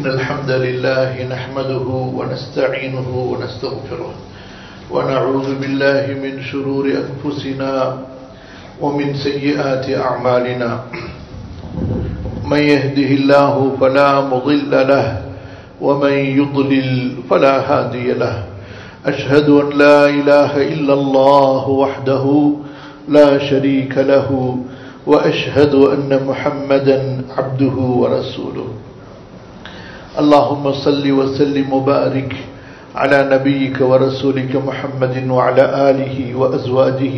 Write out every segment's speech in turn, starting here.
إن الحمد لله نحمده ونستعينه ونستغفره ونعوذ بالله من شرور أنفسنا ومن سيئات أعمالنا من يهده الله فلا مضل له ومن يضلل فلا هادي له أشهد أن لا إله إلا الله وحده لا شريك له وأشهد أن محمدا عبده ورسوله اللهم صل وسلم وبارك على نبيك ورسولك محمد وعلى آله وأزواجه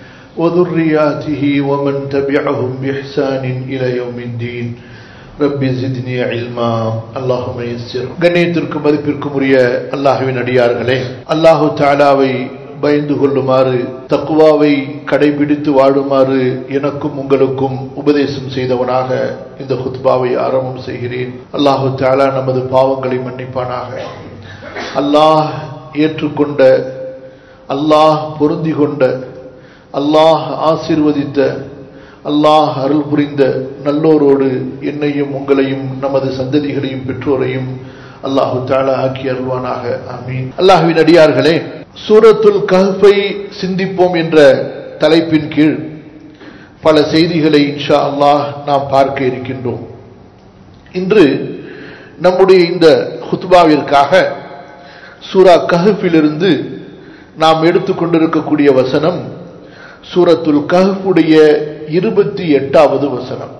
وذرياته ومن تبعهم بإحسان إلى يوم الدين رب زدني علما اللهم يسر கண்ணியத்திற்கும் மதிப்பிற்கும் உரிய அல்லாஹுவின் அடியார்களே அல்லாஹு தாலாவை பயந்து கொள்ளுமாறு தக்குவாவை கடைபிடித்து வாழுமாறு எனக்கும் உங்களுக்கும் உபதேசம் செய்தவனாக இந்த குத்பாவை ஆரம்பம் செய்கிறேன் அல்லாஹு தாலா நமது பாவங்களை மன்னிப்பானாக அல்லாஹ் ஏற்றுக்கொண்ட அல்லாஹ் பொருந்தி கொண்ட அல்லாஹ் ஆசீர்வதித்த அல்லாஹ் அருள் புரிந்த நல்லோரோடு என்னையும் உங்களையும் நமது சந்ததிகளையும் பெற்றோரையும் அல்லாஹு தாலா ஆக்கி அருள்வானாக ஆமீன் அல்லாஹுவின் அடியார்களே சூரத்துல் கஹ்பை சிந்திப்போம் என்ற தலைப்பின் கீழ் பல செய்திகளை இன்ஷா அல்லாஹ் நாம் பார்க்க இருக்கின்றோம் இன்று நம்முடைய இந்த ஹுத்பாவிற்காக சூரா கஹ்பிலிருந்து நாம் எடுத்துக்கொண்டிருக்கக்கூடிய வசனம் சூரத்துல் கஹ்புடைய இருபத்தி எட்டாவது வசனம்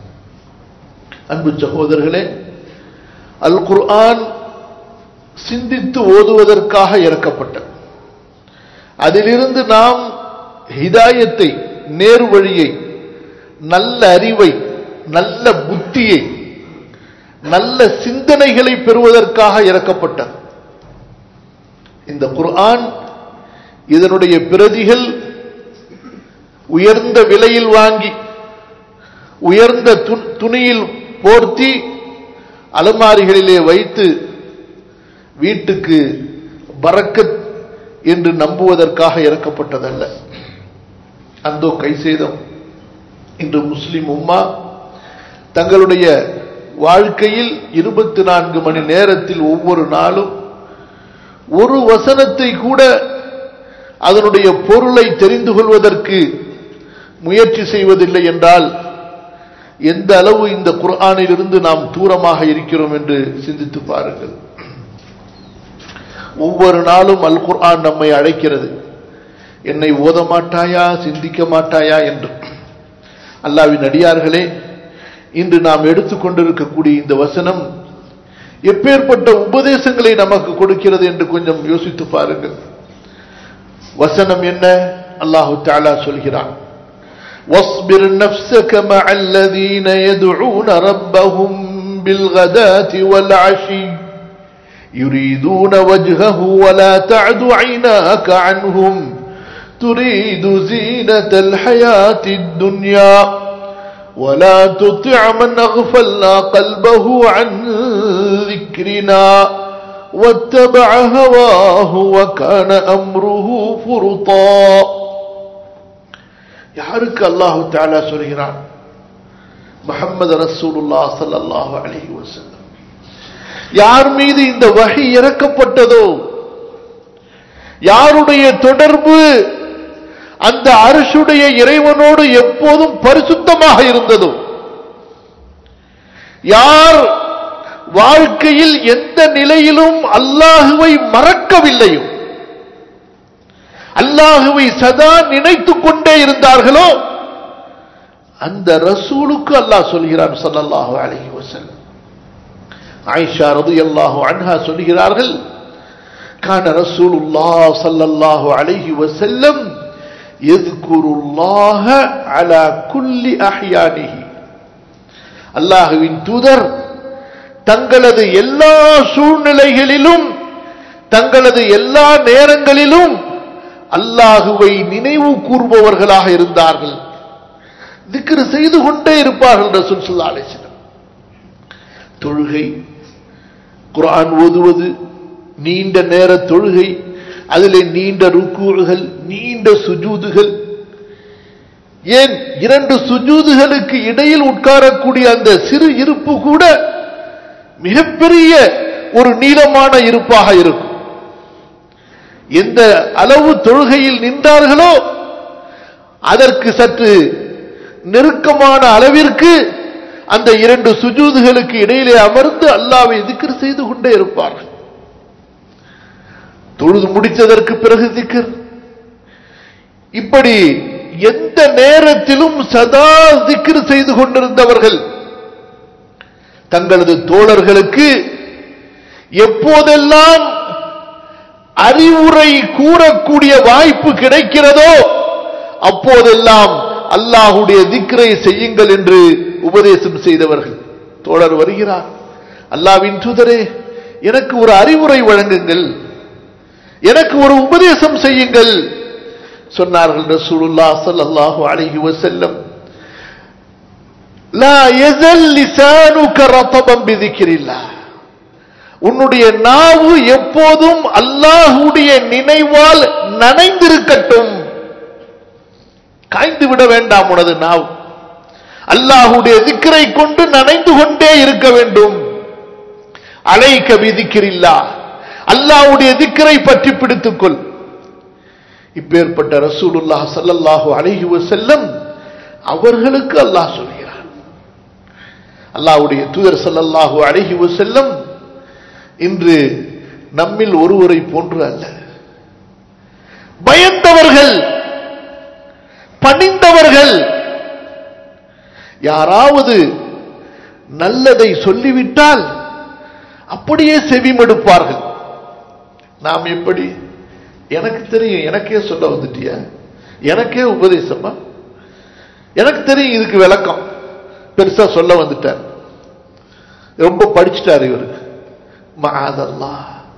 அன்பு சகோதரர்களே அல் குர்ஆன் சிந்தித்து ஓதுவதற்காக இறக்கப்பட்ட அதிலிருந்து நாம் ஹிதாயத்தை நேரு வழியை நல்ல அறிவை நல்ல புத்தியை நல்ல சிந்தனைகளை பெறுவதற்காக இறக்கப்பட்ட இந்த குர்ஆன் இதனுடைய பிரதிகள் உயர்ந்த விலையில் வாங்கி உயர்ந்த துணியில் போர்த்தி அலமாரிகளிலே வைத்து வீட்டுக்கு பறக்கத் என்று நம்புவதற்காக இறக்கப்பட்டதல்ல அந்தோ கை சேதம் இன்று முஸ்லிம் உம்மா தங்களுடைய வாழ்க்கையில் இருபத்தி நான்கு மணி நேரத்தில் ஒவ்வொரு நாளும் ஒரு வசனத்தை கூட அதனுடைய பொருளை தெரிந்து கொள்வதற்கு முயற்சி செய்வதில்லை என்றால் எந்த அளவு இந்த குர்ஆனில் இருந்து நாம் தூரமாக இருக்கிறோம் என்று சிந்தித்து பாருங்கள் ஒவ்வொரு நாளும் அல் குர்ஆன் நம்மை அழைக்கிறது என்னை ஓத மாட்டாயா சிந்திக்க மாட்டாயா என்று அல்லாவின் அடியார்களே இன்று நாம் எடுத்துக்கொண்டிருக்கக்கூடிய இந்த வசனம் எப்பேற்பட்ட உபதேசங்களை நமக்கு கொடுக்கிறது என்று கொஞ்சம் யோசித்து பாருங்கள் வசனம் என்ன அல்லாஹு தாலா சொல்கிறான் واصبر نفسك مع الذين يدعون ربهم بالغداة والعشي يريدون وجهه ولا تعد عيناك عنهم تريد زينة الحياة الدنيا ولا تطع من أغفلنا قلبه عن ذكرنا واتبع هواه وكان أمره فرطا யாருக்கு அல்லாஹு தாலா சொல்கிறான் முகமது ரசூலுல்லா சல்லாஹு அலஹி வசல்லம் யார் மீது இந்த வகை இறக்கப்பட்டதோ யாருடைய தொடர்பு அந்த அரசுடைய இறைவனோடு எப்போதும் பரிசுத்தமாக இருந்ததோ யார் வாழ்க்கையில் எந்த நிலையிலும் அல்லாஹுவை மறக்கவில்லையோ அல்லாஹுவை சதா நினைத்துக் கொண்டே இருந்தார்களோ அந்த ரசூலுக்கு அல்லாஹ் சொல்கிறான் சல்லல்லாஹு அலஹி வசல்லம் ஆயிஷா ரது அல்லாஹு அன்ஹா சொல்கிறார்கள் கான ரசூலுல்லா சல்லல்லாஹு அலைஹி வசல்லம் எதுக்குருல்லாஹ அலா குல்லி அஹ்யானிஹி அல்லாஹுவின் தூதர் தங்களது எல்லா சூழ்நிலைகளிலும் தங்களது எல்லா நேரங்களிலும் அல்லாஹுவை நினைவு கூறுபவர்களாக இருந்தார்கள் திக்ரு செய்து கொண்டே இருப்பார்கள் ரசூல் சுல்லா அலிஸ்லம் தொழுகை குரான் ஓதுவது நீண்ட நேர தொழுகை அதிலே நீண்ட ருக்கூறுகள் நீண்ட சுஜூதுகள் ஏன் இரண்டு சுஜூதுகளுக்கு இடையில் உட்காரக்கூடிய அந்த சிறு இருப்பு கூட மிகப்பெரிய ஒரு நீளமான இருப்பாக இருக்கும் எந்த அளவு தொழுகையில் நின்றார்களோ அதற்கு சற்று நெருக்கமான அளவிற்கு அந்த இரண்டு சுஜூதுகளுக்கு இடையிலே அமர்ந்து அல்லாவை திக்ர் செய்து கொண்டே இருப்பார்கள் தொழுது முடித்ததற்கு பிறகு திக்ர் இப்படி எந்த நேரத்திலும் சதா திக்ர் செய்து கொண்டிருந்தவர்கள் தங்களது தோழர்களுக்கு எப்போதெல்லாம் அறிவுரை கூறக்கூடிய வாய்ப்பு கிடைக்கிறதோ அப்போதெல்லாம் அல்லாஹுடைய திக்ரை செய்யுங்கள் என்று உபதேசம் செய்தவர்கள் தோழர் வருகிறார் அல்லாவின் தூதரே எனக்கு ஒரு அறிவுரை வழங்குங்கள் எனக்கு ஒரு உபதேசம் செய்யுங்கள் சொன்னார்கள் ரசூலுல்லா ஸல்லல்லாஹு அலைஹி வஸல்லம் லா யஸல் லிசானுக ரதபன் பிதிக்ரில்லாஹ் உன்னுடைய நாவு எப்போதும் அல்லாஹுடைய நினைவால் நனைந்திருக்கட்டும் காய்ந்து விட வேண்டாம் உனது நாவு அல்லாஹுடைய திக்கரை கொண்டு நனைந்து கொண்டே இருக்க வேண்டும் அலைக்க விதிக்கிறில்லா அல்லாஹுடைய திக்கரை பற்றி பிடித்துக்கொள் இப்பேற்பட்ட ரசூலுல்லாஹ் ஸல்லல்லாஹு அலைஹி வஸல்லம் அவர்களுக்கு அல்லாஹ் சொல்கிறார் அல்லாஹ்வுடைய தூதர் ஸல்லல்லாஹு அலைஹி வஸல்லம் இன்று நம்மில் ஒருவரை போன்று அல்ல பயந்தவர்கள் பணிந்தவர்கள் யாராவது நல்லதை சொல்லிவிட்டால் அப்படியே செவிமடுப்பார்கள் நாம் எப்படி எனக்கு தெரியும் எனக்கே சொல்ல வந்துட்டியா எனக்கே உபதேசமா எனக்கு தெரியும் இதுக்கு விளக்கம் பெருசா சொல்ல வந்துட்டார் ரொம்ப படிச்சுட்டார் இவரு மகாதல்லா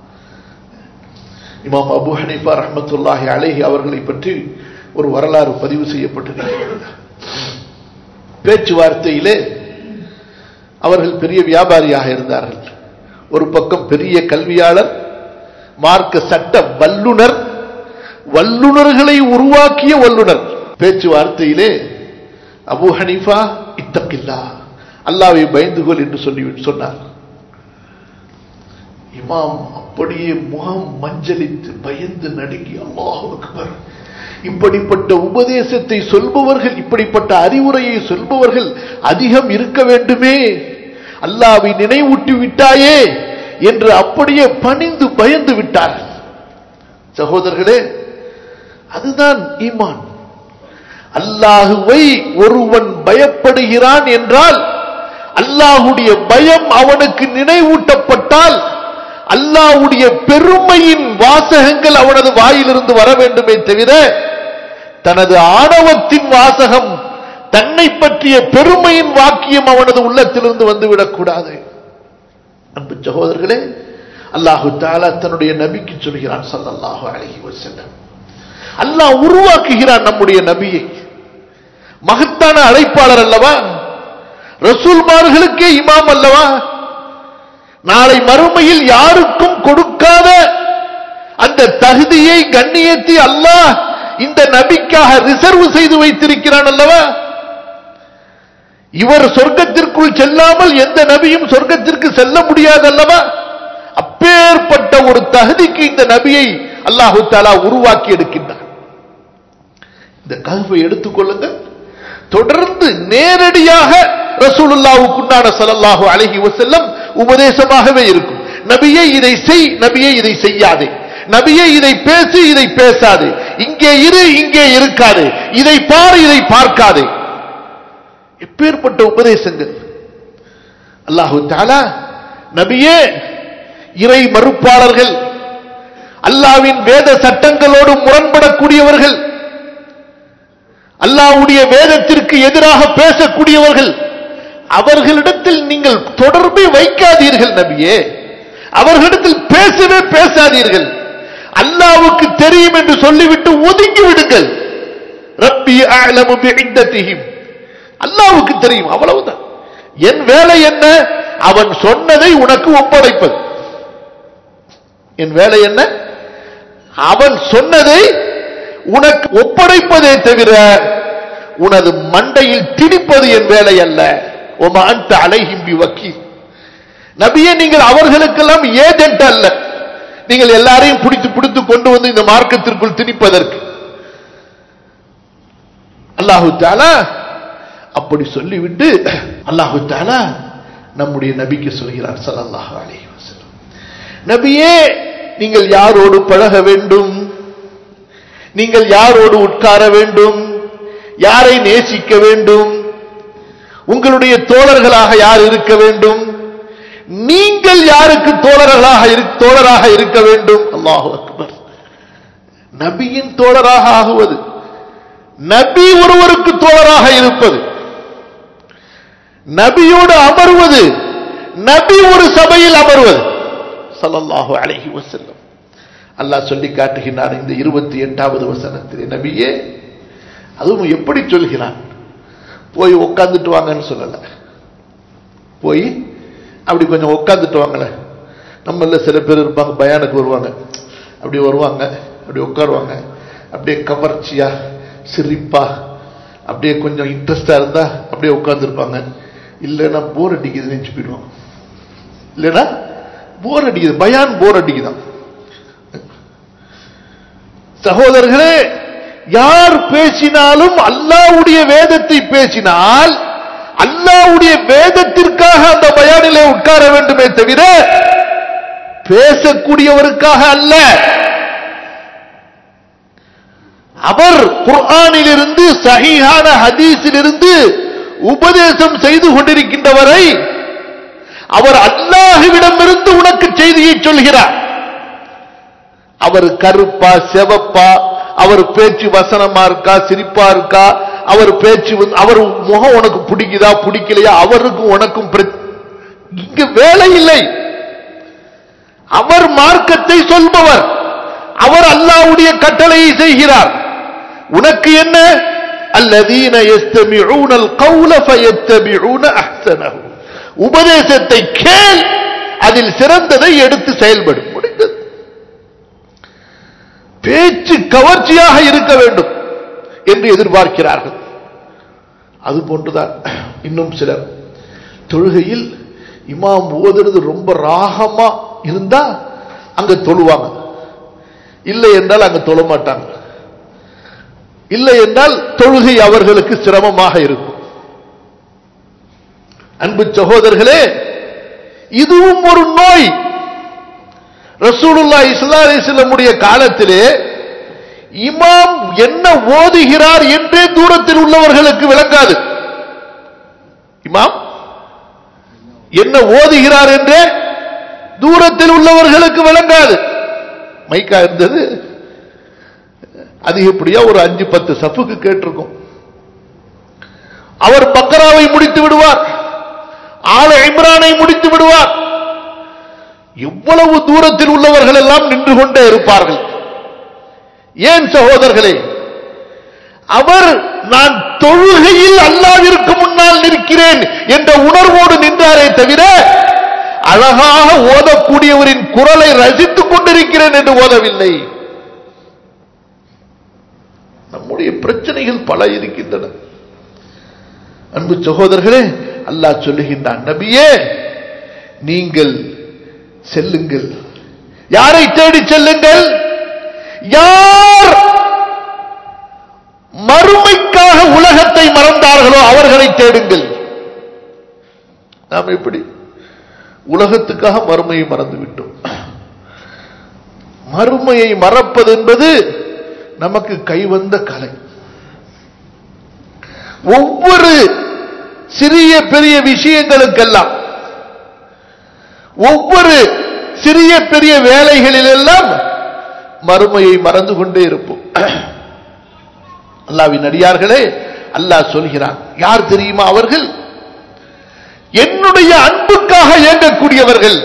இமாம் அபு ஹனீஃபா ரஹமத்துல்லாஹி அலைஹி அவர்களை பற்றி ஒரு வரலாறு பதிவு செய்யப்பட்டிருக்கிறது பேச்சுவார்த்தையிலே அவர்கள் பெரிய வியாபாரியாக இருந்தார்கள் ஒரு பக்கம் பெரிய கல்வியாளர் மார்க்க சட்ட வல்லுனர் வல்லுனர்களை உருவாக்கிய வல்லுனர் பேச்சுவார்த்தையிலே அபு ஹனீஃபா இத்தக்கில்லா அல்லாவை பயந்துகொள் என்று சொல்லி சொன்னார் இமாம் அப்படியே முகம் மஞ்சளித்து பயந்து நடுங்கி அல்லாஹ் அக்பர் இப்படிப்பட்ட உபதேசத்தை சொல்பவர்கள் இப்படிப்பட்ட அறிவுரையை சொல்பவர்கள் அதிகம் இருக்க வேண்டுமே அல்லாவை நினைவூட்டி விட்டாயே என்று அப்படியே பணிந்து பயந்து விட்டார்கள் சகோதரர்களே அதுதான் ஈமான் அல்லாஹுவை ஒருவன் பயப்படுகிறான் என்றால் அல்லாஹுடைய பயம் அவனுக்கு நினைவூட்டப்பட்டால் அல்லாஹுடைய பெருமையின் வாசகங்கள் அவனது வாயிலிருந்து வர வேண்டுமே தவிர தனது ஆணவத்தின் வாசகம் தன்னை பற்றிய பெருமையின் வாக்கியம் அவனது உள்ளத்திலிருந்து வந்துவிடக்கூடாது அன்பு சகோதரர்களே அல்லாஹு தாலா தன்னுடைய நபிக்கு சொல்கிறான் சல்லல்லாஹு அலைஹி வஸல்லம் அல்லாஹ் உருவாக்குகிறான் நம்முடைய நபியை மகத்தான அழைப்பாளர் அல்லவா ரசூல்மார்களுக்கே இமாம் அல்லவா நாளை மறுமையில் யாருக்கும் கொடுக்காத அந்த தகுதியை கண்ணியத்தை அல்லாஹ் இந்த நபிக்காக ரிசர்வ் செய்து வைத்திருக்கிறான் அல்லவா இவர் சொர்க்கத்திற்குள் செல்லாமல் எந்த நபியும் சொர்க்கத்திற்கு செல்ல முடியாதல்லவா அப்பேற்பட்ட ஒரு தகுதிக்கு இந்த நபியை அல்லாஹு தாலா உருவாக்கி எடுக்கின்றார் இந்த கல்வை எடுத்துக்கொள்ளுங்கள் தொடர்ந்து நேரடியாக ரசூலுல்லாவுக்குண்டான சல்லல்லாஹு அலைஹி வஸல்லம் உபதேசமாகவே இருக்கும் நபியே இதை செய் நபியே இதை செய்யாதே நபியே இதை பேசு இதை பேசாதே இங்கே இரு இங்கே இருக்காது இதை பார் இதை பார்க்காதே எப்பேற்பட்ட உபதேசங்கள் அல்லாஹு தாலா நபியே இறை மறுப்பாளர்கள் அல்லாவின் வேத சட்டங்களோடு முரண்படக்கூடியவர்கள் அல்லாவுடைய வேதத்திற்கு எதிராக பேசக்கூடியவர்கள் அவர்களிடத்தில் நீங்கள் தொடர்பை வைக்காதீர்கள் நபியே அவர்களிடத்தில் பேசவே பேசாதீர்கள் அல்லாவுக்கு தெரியும் என்று சொல்லிவிட்டு ஒதுங்கி விடுங்கள் ரப்பி அலமு பிஇந்ததிஹிம் அல்லாவுக்கு தெரியும் அவ்வளவுதான் என் வேலை என்ன அவன் சொன்னதை உனக்கு ஒப்படைப்பது என் வேலை என்ன அவன் சொன்னதை உனக்கு ஒப்படைப்பதே தவிர உனது மண்டையில் திணிப்பது என் வேலை அல்ல ஒம அந்த அலைஹிம்பி வக்கி நபியே நீங்கள் அவர்களுக்கெல்லாம் ஏஜென்ட் அல்ல நீங்கள் எல்லாரையும் பிடித்து பிடித்து கொண்டு வந்து இந்த மார்க்கத்திற்குள் திணிப்பதற்கு அல்லாஹு தாலா அப்படி சொல்லிவிட்டு அல்லாஹு தாலா நம்முடைய நபிக்கு சொல்கிறார் ஸல்லல்லாஹு அலைஹி வஸல்லம் நபியே நீங்கள் யாரோடு பழக வேண்டும் நீங்கள் யாரோடு உட்கார வேண்டும் யாரை நேசிக்க வேண்டும் உங்களுடைய தோழர்களாக யார் இருக்க வேண்டும் நீங்கள் யாருக்கு தோழர்களாக இரு- தோழராக இருக்க வேண்டும் அல்லாஹு அக்பர் நபியின் தோழராக ஆகுவது நபி ஒருவருக்கு தோழராக இருப்பது நபியோடு அமர்வது நபி ஒரு சபையில் அமர்வது ஸல்லல்லாஹு அலைஹி வஸல்லம் அல்லாஹ் சொல்லி காட்டுகிறார் இந்த இருபத்தி எட்டாவது வசனத்திலே நபியே அதுவும் எப்படி சொல்கிறான் போய் உட்காந்துட்டு வாங்கன்னு சொல்லல போய் அப்படி கொஞ்சம் உட்காந்துட்டு வாங்களேன் நம்மள சில பேர் இருப்பாங்க பயானுக்கு வருவாங்க அப்படி வருவாங்க அப்படி உட்காருவாங்க அப்படியே கவர்ச்சியா சிரிப்பா அப்படியே கொஞ்சம் இன்ட்ரெஸ்டா இருந்தா அப்படியே உட்கார்ந்துருப்பாங்க இல்லைன்னா போர் அடிக்குது நினைச்சு போயிடுவாங்க இல்லைன்னா போர் அடிக்குது பயான் போர் அடிக்குதான் சகோதரர்களே யார் பேசினாலும் அல்லாவுடைய வேதத்தை பேசினால் அல்லாவுடைய வேதத்திற்காக அந்த பயானிலே உட்கார வேண்டுமே தவிர பேசக்கூடியவருக்காக அல்ல அவர் குர்ஆனிலிருந்து சஹீஹான ஹதீஸிலிருந்து உபதேசம் செய்து கொண்டிருக்கின்றவரை அவர் அல்லாஹுவிடமிருந்து உனக்கு செய்தியை சொல்கிறார் அவர் கருப்பா செவப்பா அவர் பேச்சு வசனமா இருக்கா சிரிப்பா இருக்கா அவர் பேச்சு வந்து- அவர் முகம் உனக்கு பிடிக்குதா பிடிக்கலையா அவருக்கும் உனக்கும் பிரச்ச- இங்க வேலை இல்லை அவர் மார்க்கத்தை சொல்பவர் அவர் அல்லாஹ்வுடைய கட்டளையை செய்கிறார் உனக்கு என்ன அல்லதீன يستمعون القول فيتبعون احسنه உபதேசத்தை கேள் அதில் சிறந்ததை எடுத்து செயல்படும் முடிந்தது பேச்சு கவர்ச்சியாக இருக்க வேண்டும் என்று எதிர்பார்க்கிறார்கள் அது போன்றுதான் இன்னும் சிலர் தொழுகையில் இமாம் ஓதுறது ரொம்ப ராகமா இருந்தா அங்க தொழுவாங்க இல்லை என்றால் அங்க தொழ மாட்டாங்க இல்லை என்றால் தொழுகை அவர்களுக்கு சிரமமாக இருக்கும் அன்பு சகோதரர்களே இதுவும் ஒரு நோய் ரசூலுல்லாஹி ஸல்லல்லாஹு அலைஹி வஸல்லமுடைய காலத்திலே இமாம் என்ன ஓதுகிறார் என்றே தூரத்தில் உள்ளவர்களுக்கு விளங்காது இமாம் என்ன ஓதுகிறார் என்றே தூரத்தில் உள்ளவர்களுக்கு விளங்காது மைக்கா இருந்தது அதிகப்படியா ஒரு அஞ்சு பத்து சஃபுக்கு கேட்டிருக்கும் அவர் பக்கராவை முடித்து விடுவார் ஆல இம்ரானை முடித்து விடுவார் எவ்வளவு தூரத்தில் உள்ளவர்கள் எல்லாம் நின்று கொண்டே இருப்பார்கள் ஏன் சகோதரர்களே அவர் நான் தொழுகையில் அல்லாவிற்கு முன்னால் நிற்கிறேன் என்ற உணர்வோடு நின்றாரே தவிர அழகாக ஓதக்கூடியவரின் குரலை ரசித்துக் கொண்டிருக்கிறேன் என்று ஓதவில்லை நம்முடைய பிரச்சனைகள் பல இருக்கின்றன அன்பு சகோதரர்களே அல்லாஹ் சொல்லுகின்றான் நபியே நீங்கள் செல்லுங்கள் யாரை தேடி செல்லுங்கள் யார் மறுமைக்காக உலகத்தை மறந்தார்களோ அவர்களை தேடுங்கள் நாம் எப்படி உலகத்துக்காக மறுமையை மறந்து விட்டோம் மறுமையை மறப்பது என்பது நமக்கு கைவந்த கலை ஒவ்வொரு சிறிய பெரிய விஷயங்களுக்கெல்லாம் ஒவ்வொரு சிறிய பெரிய வேலைகளிலெல்லாம் மறுமையை மறந்து கொண்டே இருப்போம் அல்லாவின் அடியார்களே அல்லாஹ் சொல்கிறான் யார் தெரியுமா அவர்கள் என்னுடைய அன்புக்காக இயங்கக்கூடியவர்கள்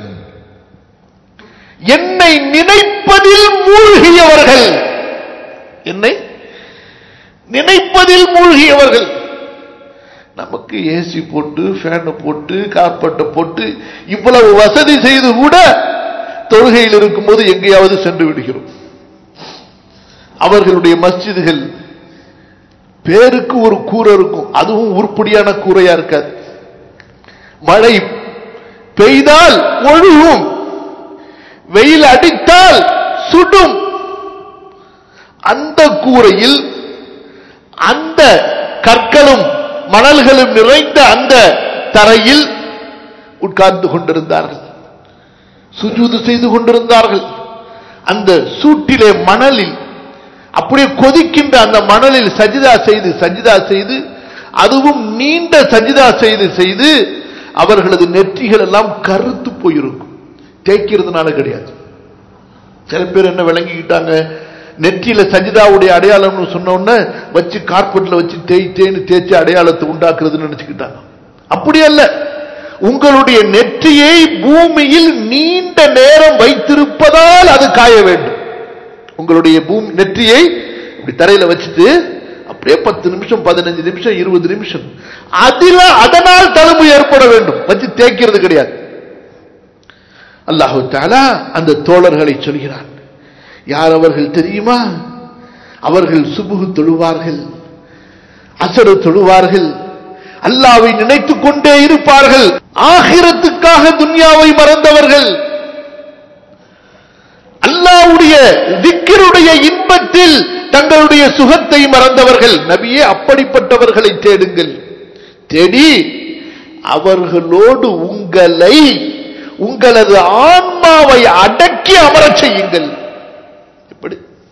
என்னை நினைப்பதில் மூழ்கியவர்கள் என்னை நினைப்பதில் மூழ்கியவர்கள் நமக்கு ஏசி போட்டு ஃபேன் போட்டு கார்பெட்டை போட்டு இவ்வளவு வசதி செய்து கூட தொழுகையில் இருக்கும்போது எங்கேயாவது சென்று விடுகிறோம் அவர்களுடைய மஸ்ஜிதுகள் பேருக்கு ஒரு கூரை இருக்கும் அதுவும் உருப்படியான கூரையா இருக்காது மழை பெய்தால் ஒழுகும் வெயில் அடித்தால் சுடும் அந்த கூரையில் அந்த கற்களும் மணல்களும் நிறைந்த அந்த தரையில் உட்கார்ந்து கொண்டிருந்தார்கள் சுஜூது செய்து கொண்டிருந்தார்கள் அந்த சூட்டிலே மணலில் அப்படியே கொதிக்கின்ற அந்த மணலில் சஜிதா செய்து சஜிதா செய்து அதுவும் நீண்ட சஜிதா செய்து செய்து அவர்களது நெற்றிகள் எல்லாம் கருத்து போயிருக்கும் தேய்க்கிறதுனால கிடையாது சில பேர் என்ன விளங்கிக்கிட்டாங்க நெற்றியில சஜிதாவுடைய அடையாளம்னு சொன்ன உடனே வச்சு கார்பெட்ல வச்சு தேய் தேய்னு தேய்ச்சி அடையாளத்தை உண்டாக்குறதுன்னு நினைச்சுக்கிட்டாங்க அப்படி அல்ல உங்களுடைய நெற்றியை பூமியில் நீண்ட நேரம் வைத்திருப்பதால் அது காய வேண்டும் உங்களுடைய பூமி நெற்றியை இப்படி தரையில வச்சுட்டு அப்படியே பத்து நிமிஷம் பதினஞ்சு நிமிஷம் இருபது நிமிஷம் அதில அதனால் தழும்பு ஏற்பட வேண்டும் வச்சு தேய்க்கிறது கிடையாது அல்லாஹு தாலா அந்த தோழர்களை சொல்கிறான் யார் அவர்கள் தெரியுமா அவர்கள் சுபுகு தொழுவார்கள் அசடு தொழுவார்கள் அல்லாவை நினைத்துக் கொண்டே இருப்பார்கள் ஆகிரத்துக்காக துன்யாவை மறந்தவர்கள் அல்லாவுடைய திக்கிருடைய இன்பத்தில் தங்களுடைய சுகத்தை மறந்தவர்கள் நபியே அப்படிப்பட்டவர்களை தேடுங்கள் தேடி அவர்களோடு உங்களை உங்களது ஆன்மாவை அடக்கி அமரச் செய்யுங்கள் எப்படி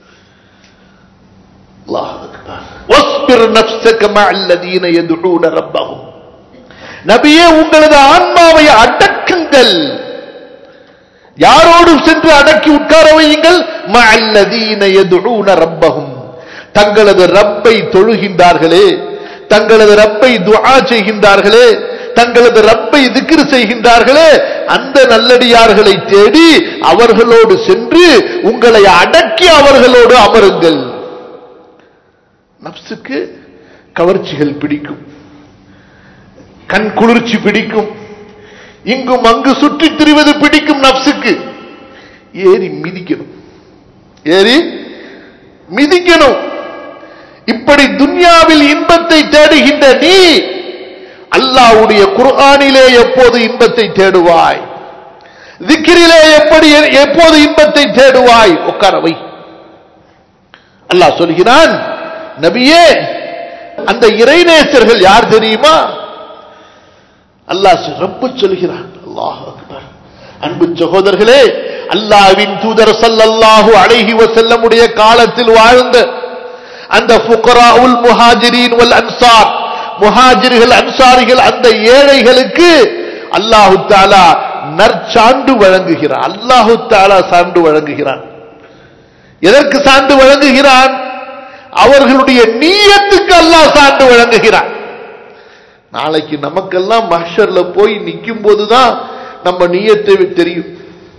அல்லாஹ் அக்பர். واصبر نفسك مع الذين يدعون ربهم நபியே உங்களது ஆன்மாவை அடக்குங்கள் யாரோடு சென்று அடக்கி உட்கார வையுங்கள் مع الذين يدعون ربهم தங்களது ரப்பை தொழுகின்றார்களே தங்களது ரப்பை துஆ செய்கின்றார்களே தங்களது ரப்பை திக்ர் செய்கின்றார்களே அந்த நல்லடியார்களை தேடி அவர்களோடு சென்று உங்களை அடக்கி அவர்களோடு அமருங்கள் நப்சுக்கு கவர்ச்சிகள் பிடிக்கும் கண் குளிர்ச்சி பிடிக்கும் இங்கும் அங்கு சுற்றித் திரிவது பிடிக்கும் நப்சுக்கு ஏறி மிதிக்கணும் ஏறி மிதிக்கணும் இப்படி துன்யாவில் இன்பத்தை தேடுகின்ற நீ அல்லாவுடைய குர்ஆனிலே எப்போது இன்பத்தை தேடுவாய் திக்கிரிலே எப்படி எப்போது இன்பத்தை தேடுவாய் உட்கார வை அல்லாஹ் சொல்கிறான் நபியே அந்த இறைநேசர்கள் யார் தெரியுமா அல்லாஹ் ரப்பு சொல்கிறான் அல்லாஹ் அக்பர் அன்பு சகோதரர்களே அல்லாவின் தூதர் ஸல்லல்லாஹு அலைஹி வஸல்லமுடைய காலத்தில் வாழ்ந்த அந்த ஃபுகராஉல் முஹாஜிரீன் வல் அன்சார் முஹாஜிர்கள் அன்சாரிகள் அந்த ஏழைகளுக்கு அல்லாஹு தாலா நற்சான்று வழங்குகிறான் அல்லாஹு தாலா சான்று வழங்குகிறான் எதற்கு சான்று வழங்குகிறான் அவர்களுடைய நீயத்துக்கு அல்லாஹ் சான்று வழங்குகிறான் நாளைக்கு நமக்கெல்லாம் மஹ்ஷர்ல போய் நிற்கும் போதுதான் நம்ம நீயத்தை தெரியும்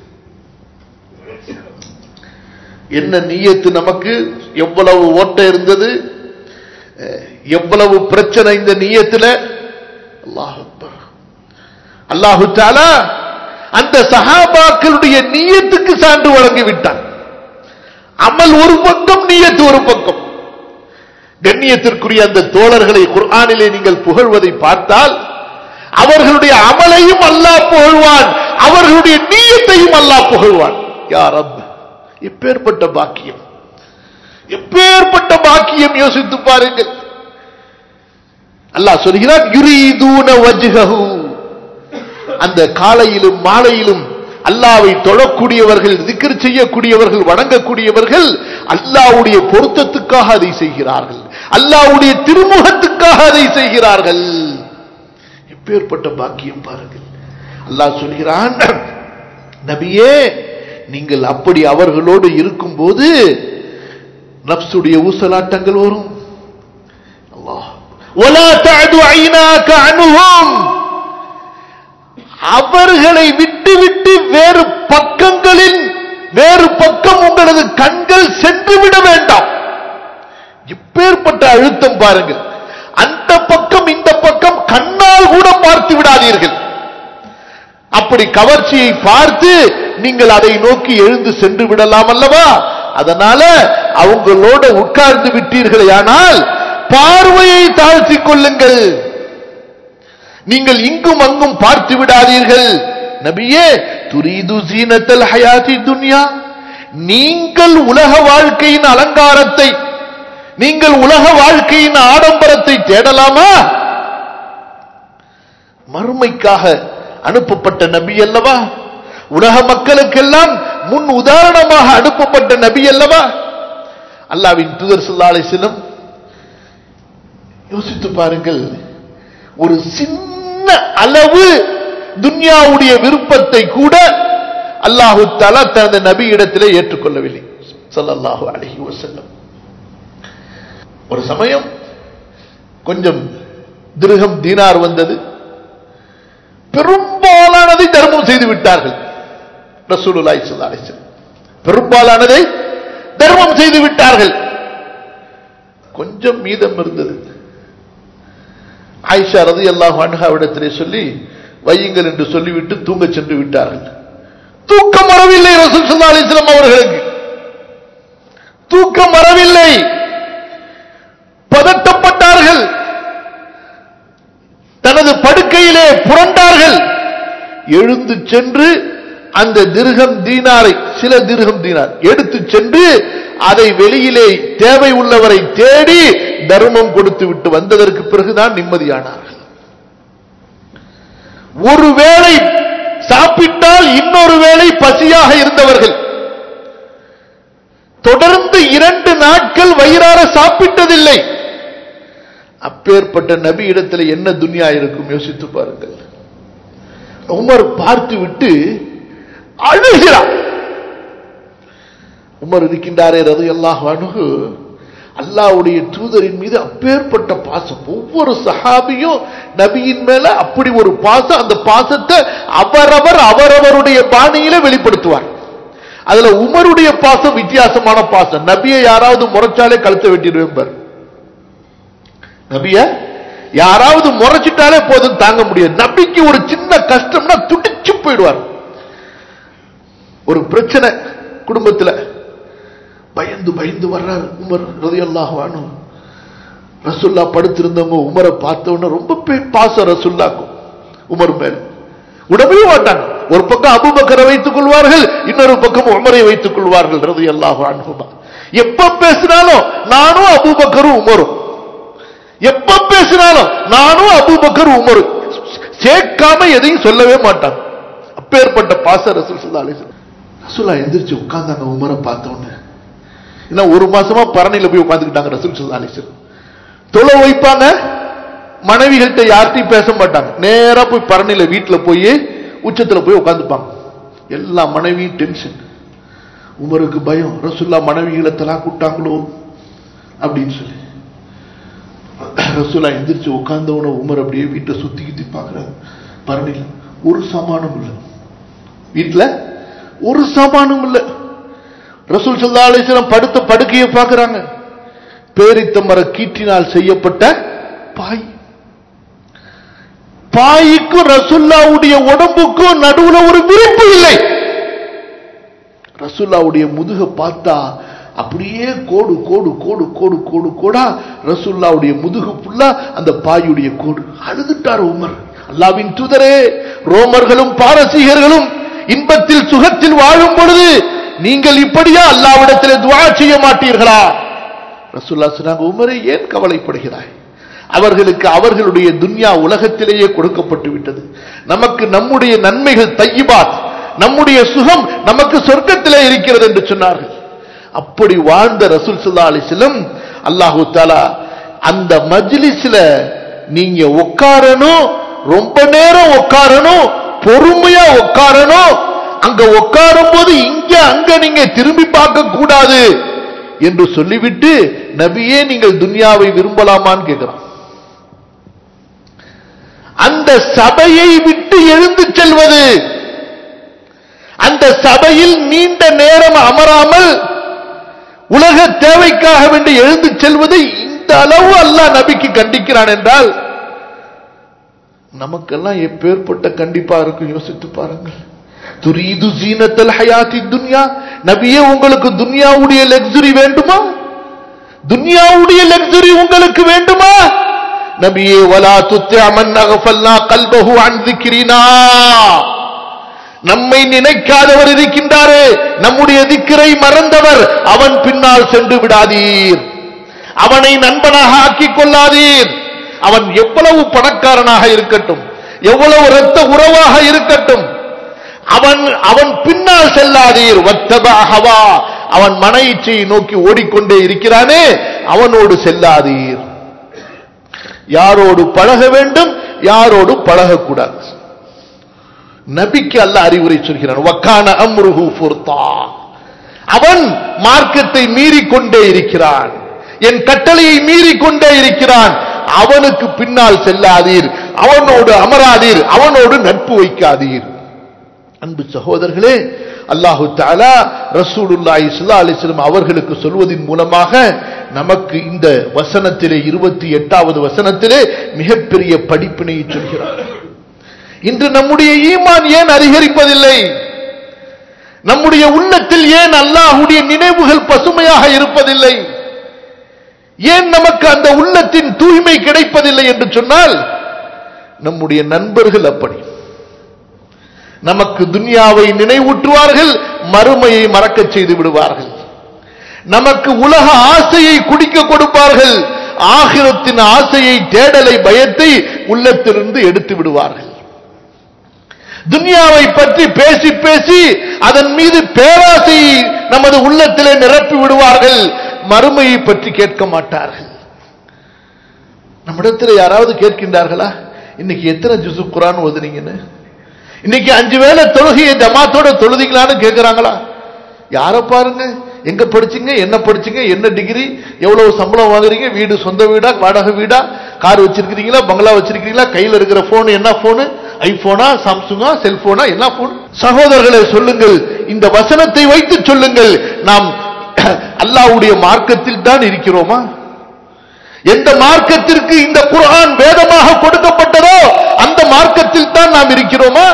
என்ன நீயத்து நமக்கு எவ்வளவு ஓட்ட இருந்தது அஹ், எவ்வளவு பிரச்சனை இந்த நீயத்துல அல்லாஹ் அக்பர். அல்லாஹு தாலா அந்த சஹாபாக்களுடைய நீயத்துக்கு சான்று வழங்கி விட்டான் அமல் ஒரு பக்கம் நீயத்து ஒரு பக்கம் கண்ணியத்திற்குரிய அந்த தோழர்களை குர்ஆனிலே நீங்கள் புகழ்வதை பார்த்தால் அவர்களுடைய அமலையும் அல்லாஹ் புகழ்வான் அவர்களுடைய நீயத்தையும் அல்லாஹ் புகழ்வான் யார் ரப் எப்பேற்பட்ட பாக்கியம் எப்பேற்பட்ட பாக்கியம் யோசித்து பாருங்கள் அல்லாஹ் சொல்கிறான் யுரீதூன வஜ்ஹஹு அந்த காலையிலும் மாலையிலும் அல்லாவை தொழக்கூடியவர்கள் திக்ர் செய்யக்கூடியவர்கள் வணங்கக்கூடியவர்கள் அல்லாவுடைய பொருத்தத்துக்காக அதை செய்கிறார்கள் அல்லாவுடைய திருமுகத்துக்காக அதை செய்கிறார்கள் எப்பேற்பட்ட பாக்கியம் பாருங்கள் அல்லாஹ் சொல்கிறான் நபியே நீங்கள் அப்படி அவர்களோடு இருக்கும்போது நப்சுடைய ஊசலாட்டங்கள் வரும் அல்லாஹ் ولا تعد عيناك عنهم அவர்களை விட்டு விட்டு வேறு பக்கங்களில் வேறு பக்கம் உங்களது கண்கள் சென்று விட வேண்டாம் இப்பேற்பட்ட அழுத்தம் பாருங்கள் அந்த பக்கம் இந்த பக்கம் கண்ணால் கூட பார்த்து விடாதீர்கள் அப்படி கவர்ச்சியை பார்த்து நீங்கள் அதை நோக்கி எழுந்து சென்று விடலாம் அல்லவா அதனால அவங்களோட உட்கார்ந்து விட்டீர்களே ஆனால் பார்வையை தாழ்த்திக் கொள்ளுங்கள் நீங்கள் இங்கும் அங்கும் பார்த்து விடாதீர்கள் நபியே துரீது ஜீனத்தல் ஹயாத்தி துன்யா நீங்கள் உலக வாழ்க்கையின் அலங்காரத்தை நீங்கள் உலக வாழ்க்கையின் ஆடம்பரத்தை தேடலாமா மறுமைக்காக அனுப்பப்பட்ட நபி அல்லவா உலக மக்களுக்கெல்லாம் முன் உதாரணமாக அனுப்பப்பட்ட நபி அல்லவா அல்லாவின் தூதர் ஸல்லல்லாஹு அலைஹி வஸல்லம் யோசித்து பாருங்கள் ஒரு சின்ன அளவு துன்யாவுடைய விருப்பத்தை கூட அல்லாஹு தலா தனது நபி இடத்திலே ஏற்றுக்கொள்ளவில்லை ஸல்லல்லாஹு அலைஹி வஸல்லம் ஒரு சமயம் கொஞ்சம் திருகம் தீனார் வந்தது பெரும்பாலானதை தர்மம் செய்து விட்டார்கள் ரசூலுல்லாஹி ஸல்லல்லாஹு அலைஹி வஸல்லம் பெரும்பாலானதை தர்மம் செய்து விட்டார்கள் கொஞ்சம் மீதம் இருந்தது ஆயிஷா ரலியல்லாஹு அன்ஹாவிடத்திலே சொல்லி வையுங்கள் என்று சொல்லிவிட்டு தூங்க சென்று விட்டார்கள் தூக்கம் வரவில்லை ரசூல் ஸல்லல்லாஹு அலைஹி வஸல்லம் அவர்களுக்கு தூக்கம் வரவில்லை பதட்டப்பட்டார்கள் தனது படுக்கையிலே புரண்டார்கள் எழுந்து சென்று அந்த திருகம் தீனாரை சில திருகம் தீனார் எடுத்து சென்று அதை வெளியிலே தேவை உள்ளவரை தேடி தர்மம் கொடுத்து விட்டு வந்ததற்கு பிறகுதான் நிம்மதியானார்கள் ஒரு வேளை சாப்பிட்டால் இன்னொரு வேளை பசியாக இருந்தவர்கள் தொடர்ந்து இரண்டு நாட்கள் வயிறார சாப்பிட்டதில்லை அப்பேற்பட்ட நபி இடத்துல என்ன துன்யா இருக்கும் யோசித்து பாருங்கள் உமர் பார்த்து விட்டு அழுகிறார் உமர் இருக்கின்றாரே ரது அல்லாஹ் அணுகு அல்லாவுடைய தூதரின் மீது அப்பேற்பட்ட பாசம் ஒவ்வொரு சஹாபியும் நபியின் மேல அப்படி ஒரு பாசம் அந்த பாசத்தை அவரவர் அவரவருடைய பாணியில வெளிப்படுத்துவார் அதுல உமருடைய பாசம் வித்தியாசமான பாசம் நபியை யாராவது முறைச்சாலே கழுத்தை வெட்டிடுவேன் நபிய யாராவது முறைச்சிட்டாலே போதும் தாங்க முடியாது நபிக்கு ஒரு சின்ன கஷ்டம்னா துடிச்சு போயிடுவார் ஒரு பிரச்சனை குடும்பத்துல பயந்து பயந்து வர்றாரு உமர் ரதியல்லாஹு ரசுல்லா படுத்திருந்தவங்க உமரை பார்த்த உடனே ரொம்ப பே- பாசம் ரசுல்லாக்கும் உமர் மேல விடவே மாட்டாங்க ஒரு பக்கம் அபுபக்கரை வைத்துக் கொள்வார்கள் இன்னொரு பக்கம் உமரை வைத்துக் கொள்வார்கள் ரதியல்லாஹு அன்ஹுமா எப்ப பேசினாலும் நானும் அபுபக்கரும் உமரும் எப்ப பேசினாலும் நானும் அபூபக்கர் உமர் சேர்க்காம எதையும் சொல்லவே மாட்டாங்க அப்பேற்பட்ட பாச ரசூல் சல்லா அலிஸ்லாம் ரசூலா எந்திரிச்சு உட்கார்ந்தாங்க உமரை பார்த்தோன்னு ஏன்னா ஒரு மாசமா பரணியில போய் உட்காந்துக்கிட்டாங்க ரசூல் சல்லா அலிஸ்லாம் தொலை வைப்பாங்க மனைவிகள்கிட்ட யார்ட்டையும் பேச மாட்டாங்க நேரா போய் பரணியில வீட்டுல போய் உச்சத்துல போய் உட்காந்துப்பாங்க எல்லா மனைவியும் டென்ஷன் உமருக்கு பயம் ரசூல்லா மனைவிகளை தலா கூட்டாங்களோ அப்படின்னு சொல்லி ரசூலா எந்திரிச்சு உட்கார்ந்தவன உமர் அப்படியே வீட்டை சுத்தி கித்தி பாக்குறாரு பரணில ஒரு சமானம் இல்ல வீட்டுல ஒரு சமானம் இல்ல ரசூல் சல்லா அலிஸ்லாம் படுத்த படுக்கையை பார்க்கறாங்க பேரித்த மர கீற்றினால் செய்யப்பட்ட பாய் பாய்க்கும் ரசுல்லாவுடைய உடம்புக்கும் நடுவுல ஒரு விரிப்பு இல்லை ரசுல்லாவுடைய முதுக பார்த்தா அப்படியே கோடு கோடு கோடு கோடு கோடு கோடா ரசுல்லாவுடைய முதுகு புல்லா அந்த பாயுடைய கோடு அழுதுட்டார் உமர் அல்லாவின் தூதரே ரோமர்களும் பாரசீகர்களும் இன்பத்தில் சுகத்தில் வாழும் பொழுது நீங்கள் இப்படியா அல்லாவிடத்தில் துவா செய்ய மாட்டீர்களா ரசுல்லா சொன்னாங்க உமரே ஏன் கவலைப்படுகிறாய் அவர்களுக்கு அவர்களுடைய துன்யா உலகத்திலேயே கொடுக்கப்பட்டு விட்டது நமக்கு நம்முடைய நன்மைகள் தையிபாத் நம்முடைய சுகம் நமக்கு சொர்க்கத்திலே இருக்கிறது என்று சொன்னார்கள் அப்படி வாழ்ந்த ரசூல் சுல்லா அலிஸ்லம் அல்லாஹு தாலா அந்த மஜ்லிஸ்ல நீங்க உட்காரணும் ரொம்ப நேரம் உட்காரணும் பொறுமையா உட்காரணும் அங்க உட்காரும் போது இங்க அங்க நீங்க திரும்பி பார்க்க கூடாது என்று சொல்லிவிட்டு நபியே நீங்கள் துன்யாவை விரும்பலாமான்னு கேட்கிறான் அந்த சபையை விட்டு எழுந்து செல்வது அந்த சபையில் நீண்ட நேரம் அமராமல் உலக தேவைக்காக வேண்டி எழுந்து செல்வதை இந்த அளவு அல்லாஹ் நபிக்கு கண்டிக்கிறான் என்றால் நமக்கெல்லாம் எப்பேற்பட்ட கண்டிப்பா இருக்கும் யோசித்து பாருங்கள் துரீது ஜீனத்தல் ஹயாத்தி துன்யா நபியே உங்களுக்கு துன்யாவுடைய லக்ஸுரி வேண்டுமா துன்யாவுடைய லக்ஸுரி உங்களுக்கு வேண்டுமா நபியே வலா துத்திய மன் அகஃபல்னா கல்பஹு அன் திக்ரினா நம்மை நினைக்காதவர் இருக்கின்றாரே நம்முடைய திக்கரை மறந்தவர் அவன் பின்னால் சென்று விடாதீர் அவனை நண்பனாக ஆக்கிக் கொள்ளாதீர் அவன் எவ்வளவு பணக்காரனாக இருக்கட்டும் எவ்வளவு இரத்த உறவாக இருக்கட்டும் அவன் அவன் பின்னால் செல்லாதீர் வத்தபாகவா அவன் மன இச்சையை நோக்கி ஓடிக்கொண்டே இருக்கிறானே அவனோடு செல்லாதீர் யாரோடு பழக வேண்டும் யாரோடு பழகக்கூடாது நபிக்கு அல்ல அறிவுரை சொல்கிறான் வக்கான அம்ருஹு ஃபுர்தா அவன் மார்க்கத்தை மீறிக்கொண்டே இருக்கிறான் என் கட்டளையை மீறிக்கொண்டே இருக்கிறான் அவனுக்கு பின்னால் செல்லாதீர் அவனோடு அமராதீர் அவனோடு நட்பு வைக்காதீர் அன்பு சகோதரர்களே அல்லாஹு தாலா ரசூலுல்லாஹி ஸல்லல்லாஹு அலைஹி வஸல்லம் அவர்களுக்கு சொல்வதின் மூலமாக நமக்கு இந்த வசனத்திலே இருபத்தி எட்டாவது வசனத்திலே மிகப்பெரிய படிப்பினை சொல்கிறார் இன்று நம்முடைய ஈமான் ஏன் அதிகரிப்பதில்லை நம்முடைய உள்ளத்தில் ஏன் அல்லாஹுடைய நினைவுகள் பசுமையாக இருப்பதில்லை ஏன் நமக்கு அந்த உள்ளத்தின் தூய்மை கிடைப்பதில்லை என்று சொன்னால் நம்முடைய நண்பர்கள் அப்படி நமக்கு துன்யாவை நினைவூட்டுவார்கள் மறுமையை மறக்கச் செய்து விடுவார்கள் நமக்கு உலக ஆசையை குடிக்க கொடுப்பார்கள் ஆகிரத்தின் ஆசையை தேடலை பயத்தை உள்ளத்திலிருந்து எடுத்து விடுவார்கள் துன்யாவை பற்றி பேசி பேசி அதன் மீது பேராசையை நமது உள்ளத்திலே நிரப்பி விடுவார்கள் மறுமையை பற்றி கேட்க மாட்டார்கள் நம்மிடத்தில் யாராவது கேட்கின்றார்களா இன்னைக்கு எத்தனை ஜுசு குரான் ஓதுனீங்கன்னு இன்னைக்கு அஞ்சு வேளை தொழுகையை ஜமாத்தோட தொழுதிங்களான்னு கேட்கிறாங்களா யார பாருங்க எங்க படிச்சீங்க என்ன படிச்சீங்க என்ன டிகிரி எவ்வளவு சம்பளம் வாங்குறீங்க வீடு சொந்த வீடா வாடகை வீடா கார் வச்சிருக்கிறீங்களா பங்களா வச்சிருக்கீங்களா கையில இருக்கிற போன் என்ன போனு ஐபோனா சாம்சுங்கா செல்போனா என்ன போன் சகோதரர்களை சொல்லுங்கள் இந்த வசனத்தை வைத்து சொல்லுங்கள் நாம் அல்லாவுடைய மார்க்கத்தில் தான் இருக்கிறோமா எந்த மார்க்கத்திற்கு இந்த குர்ஆன் வேதமாக கொடுக்கப்பட்டதோ அந்த மார்க்கத்தில் தான் நாம் இருக்கிறோமா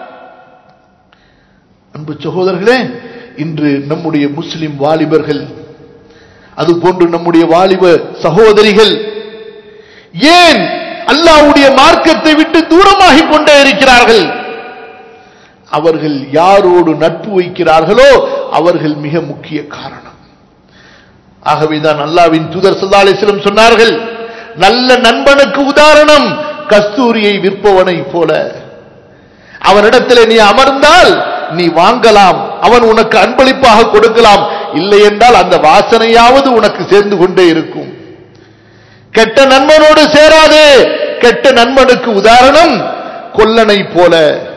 அன்பு சகோதரர்களே இன்று நம்முடைய முஸ்லிம் வாலிபர்கள் அதுபோன்று நம்முடைய வாலிப சகோதரிகள் ஏன் அல்லாவுடைய மார்க்கத்தை விட்டு தூரமாகிக் கொண்டே இருக்கிறார்கள் அவர்கள் யாரோடு நட்பு வைக்கிறார்களோ அவர்கள் மிக முக்கிய காரணம் ஆகவேதான் அல்லாவின் தூதர் சல்லாலிசிலம் சொன்னார்கள் நல்ல நண்பனுக்கு உதாரணம் கஸ்தூரியை விற்பவனை போல அவனிடத்தில் நீ அமர்ந்தால் நீ வாங்கலாம் அவன் உனக்கு அன்பளிப்பாக கொடுக்கலாம் இல்லை என்றால் அந்த வாசனையாவது உனக்கு சேர்ந்து கொண்டே இருக்கும் கெட்ட நண்பனோடு சேராதே கெட்ட நண்பனுக்கு உதாரணம் கொல்லனை போல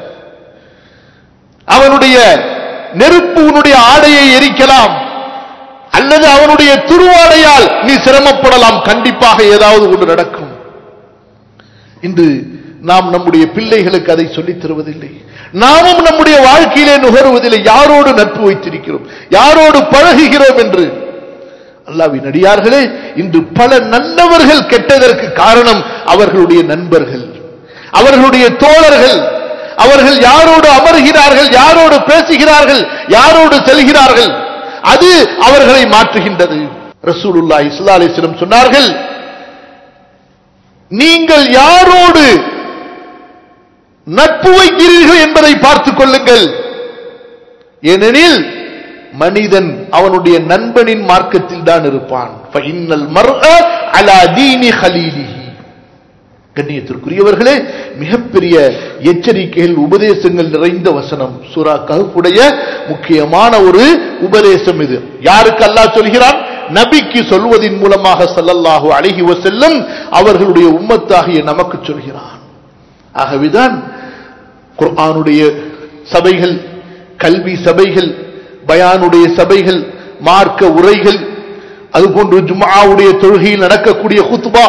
அவனுடைய நெருப்பு உன்னுடைய ஆடையை எரிக்கலாம் அல்லது அவனுடைய துருவாடையால் நீ சிரமப்படலாம் கண்டிப்பாக ஏதாவது ஒன்று நடக்கும் இன்று நாம் நம்முடைய பிள்ளைகளுக்கு அதை சொல்லித் தருவதில்லை நாமும் நம்முடைய வாழ்க்கையிலே நுகருவதில்லை யாரோடு நட்பு வைத்திருக்கிறோம் யாரோடு பழகுகிறோம் என்று அல்லாவின் அடியார்களே இன்று பல நல்லவர்கள் கெட்டதற்கு காரணம் அவர்களுடைய நண்பர்கள் அவர்களுடைய தோழர்கள் அவர்கள் யாரோடு அமர்கிறார்கள் யாரோடு பேசுகிறார்கள் யாரோடு செல்கிறார்கள் அது அவர்களை மாற்றுகின்றது ரசூலுல்லா இஸ்லா அலிஸ்லம் சொன்னார்கள் நீங்கள் யாரோடு நட்பு வைக்கிறீர்கள் என்பதை பார்த்துக் கொள்ளுங்கள் ஏனெனில் மனிதன் அவனுடைய நண்பனின் மார்க்கத்தில் தான் இருப்பான் கண்ணியத்திற்குரியவர்களே மிகப்பெரிய எச்சரிக்கைகள் உபதேசங்கள் நிறைந்த வசனம் சூரா கஹுடைய முக்கியமான ஒரு உபதேசம் இது யாருக்கு அல்லாஹ் சொல்கிறான் நபிக்கு சொல்வதின் மூலமாக சல்லல்லாஹு அழகி செல்லும் அவர்களுடைய உம்மத்தாகிய நமக்கு சொல்கிறான் ஆகவேதான் குர்ஆனுடைய சபைகள் கல்வி சபைகள் பயானுடைய சபைகள் மார்க்க உரைகள் அதுபோன்று ஜுமாவுடைய தொழுகையில் நடக்கக்கூடிய குத்பா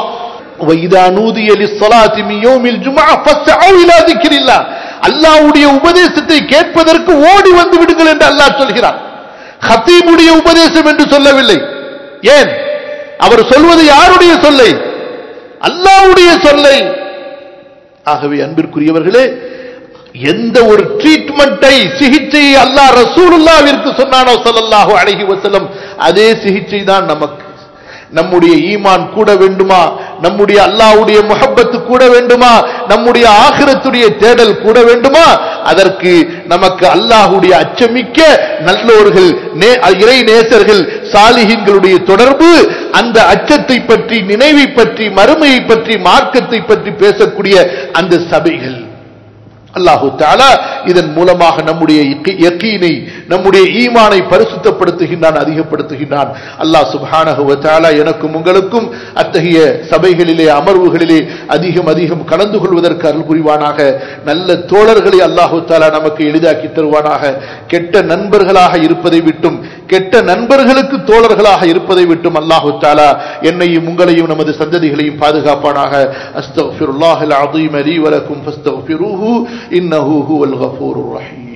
அல்லாவுடைய உபதேசத்தை கேட்பதற்கு ஓடி வந்து விடுங்கள் என்று அல்லாஹ் சொல்கிறார் ஹத்தீமுடைய உபதேசம் என்று சொல்லவில்லை ஏன் அவர் சொல்வது யாருடைய சொல்லை அல்லாவுடைய சொல்லை ஆகவே அன்பிற்குரியவர்களே எந்த ஒரு ட்ரீட்மெண்ட்டை சிகிச்சையை அல்லாஹ் ரசூலுல்லாவிற்கு சொன்னானோ சொல்லல்லாஹு அழகி வசலம் அதே சிகிச்சை தான் நமக்கு நம்முடைய ஈமான் கூட வேண்டுமா நம்முடைய அல்லாஹ்வுடைய முஹப்பத்து கூட வேண்டுமா நம்முடைய ஆகிரத்துடைய தேடல் கூட வேண்டுமா அதற்கு நமக்கு அல்லாஹ்வுடைய அச்சமிக்க நல்லோர்கள் நே- இறை நேசர்கள் சாலிஹின்களுடைய தொடர்பு அந்த அச்சத்தை பற்றி நினைவை பற்றி மறுமையை பற்றி மார்க்கத்தை பற்றி பேசக்கூடிய அந்த சபைகள் அல்லாஹு தாலா இதன் மூலமாக நம்முடைய யக்கீ- யக்கீனை நம்முடைய ஈமானை பரிசுத்தப்படுத்துகின்றான் அதிகப்படுத்துகின்றான் அல்லாஹ் சுப்ஹானஹு வ தஆலா எனக்கும் உங்களுக்கும் அத்தகைய சபைகளிலே அமர்வுகளிலே அதிகம் அதிகம் கலந்து கொள்வதற்கு அருள் புரிவானாக நல்ல தோழர்களை அல்லாஹு தாலா நமக்கு எளிதாக்கி தருவானாக கெட்ட நண்பர்களாக இருப்பதை விட்டும் கெட்ட நண்பர்களுக்கு தோழர்களாக இருப்பதை விட்டும் அல்லாஹு தாலா என்னையும் உங்களையும் நமது சந்ததிகளையும் பாதுகாப்பானாக அஸ்தக்ஃபிருல்லாஹில் அஸீம் லீ வலக்கும் ஃபஸ்தக்ஃபிரூஹு இன்னஹு ஹுவல் கஃபூருர் ரஹீம்